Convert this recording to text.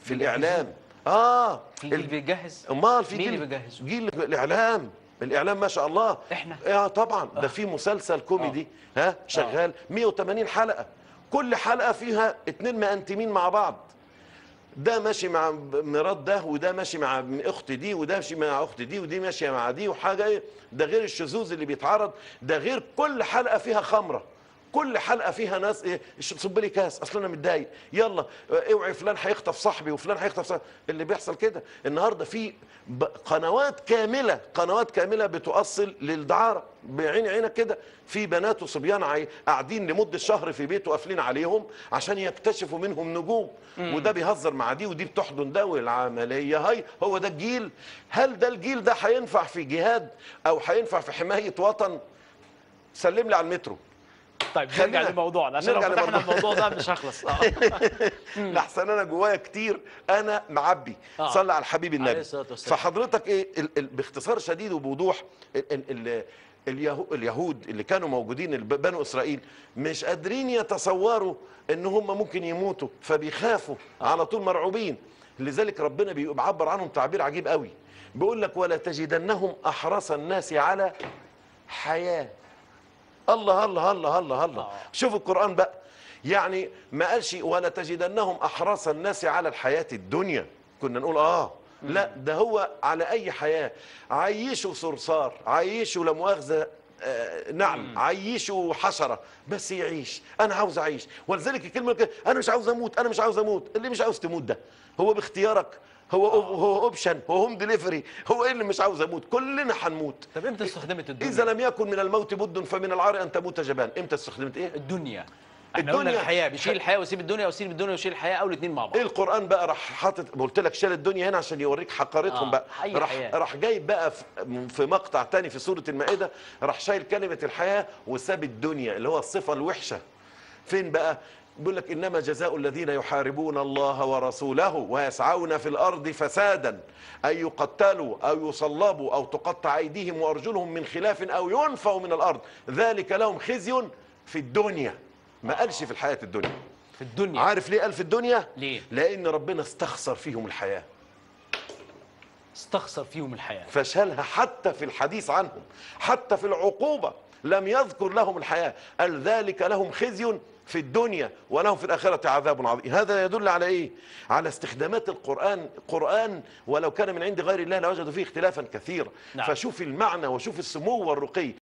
في الاعلام اه في جيل بيجهز امال في مين جيل اللي بيجهزه؟ جيل الاعلام الاعلام ما شاء الله إحنا؟ اه طبعا ده في مسلسل كوميدي ها شغال 180 حلقه كل حلقه فيها اتنين مأنتمين مع بعض ده ماشي مع مرات ده وده ماشي مع اخت دي وده ماشي مع اخت دي ودي ماشيه مع دي وحاجه ايه ده غير الشذوذ اللي بيتعرض ده غير كل حلقه فيها خمره كل حلقه فيها ناس ايه صب لي كاس اصل انا متضايق يلا اه، اوعي فلان هيخطف صاحبي وفلان هيخطف صاحبي اللي بيحصل كده النهارده في ب- قنوات كامله قنوات كامله بتؤصل للدعاره بعين عينك كده في بنات وصبيان عاي- قاعدين لمده شهر في بيت وقافلين عليهم عشان يكتشفوا منهم نجوم وده بيهزر مع دي ودي بتحضن ده والعمليه هاي هو ده الجيل هل ده الجيل ده هينفع في جهاد او هينفع في حمايه وطن سلم لي على المترو طيب خلينا- نرجع لموضوعنا عشان لو نرجع فتحنا لموضوع. الموضوع ده مش هخلص آه. لحسن انا جوايا كتير انا معبي آه. صلى على الحبيب عليه النبي الصلاة والسلام. فحضرتك ايه ال ال باختصار شديد وبوضوح ال ال ال اليهو اليهود اللي كانوا موجودين الب- بنو اسرائيل مش قادرين يتصوروا ان هم ممكن يموتوا فبيخافوا على طول مرعوبين لذلك ربنا بيبقى بيعبر عنهم تعبير عجيب قوي بيقول لك ولا تجدنهم احرص الناس على حياه الله الله الله الله الله آه. شوف القرآن بقى يعني ما قالش ولا تجدنهم أحرص الناس على الحياة الدنيا كنا نقول آه لا ده هو على أي حياة عيشوا صرصار عيشوا لا مؤاخذة آه، نعم عيشوا حشرة بس يعيش أنا عاوز أعيش ولذلك الكلمة كده أنا مش عاوز أموت أنا مش عاوز أموت اللي مش عاوز تموت ده هو باختيارك هو هو اوبشن هو هوم ديليفري هو ايه اللي مش عاوز اموت كلنا هنموت طب امتى استخدمت الدنيا؟ اذا لم يكن من الموت بد فمن العار ان تموت جبان امتى استخدمت ايه الدنيا احنا قلنا الدنيا- الحياه بيشيل الحياه ويسيب الدنيا ويسيب الدنيا ويشيل الحياه او الاثنين مع بعض ايه القران بقى راح حاطط قلت لك شال الدنيا هنا عشان يوريك حقارتهم آه، بقى أي راح حياة. راح جايب بقى في- في مقطع تاني في سوره المائده راح شايل كلمه الحياه وساب الدنيا اللي هو الصفه الوحشه فين بقى بيقول لك انما جزاء الذين يحاربون الله ورسوله ويسعون في الارض فسادا ان يقتلوا او يصلبوا او تقطع ايديهم وارجلهم من خلاف او ينفوا من الارض ذلك لهم خزي في الدنيا ما قالش في الحياه الدنيا في الدنيا عارف ليه قال في الدنيا ليه؟ لان ربنا استخسر فيهم الحياه استخسر فيهم الحياه فشالها حتى في الحديث عنهم حتى في العقوبه لم يذكر لهم الحياه قال ذلك لهم خزي في الدنيا ولهم في الآخرة عذاب عظيم هذا يدل على إيه؟ على استخدامات القرآن قرآن ولو كان من عند غير الله لوجدوا فيه اختلافا كثيرا نعم. فشوف المعنى وشوف السمو والرقي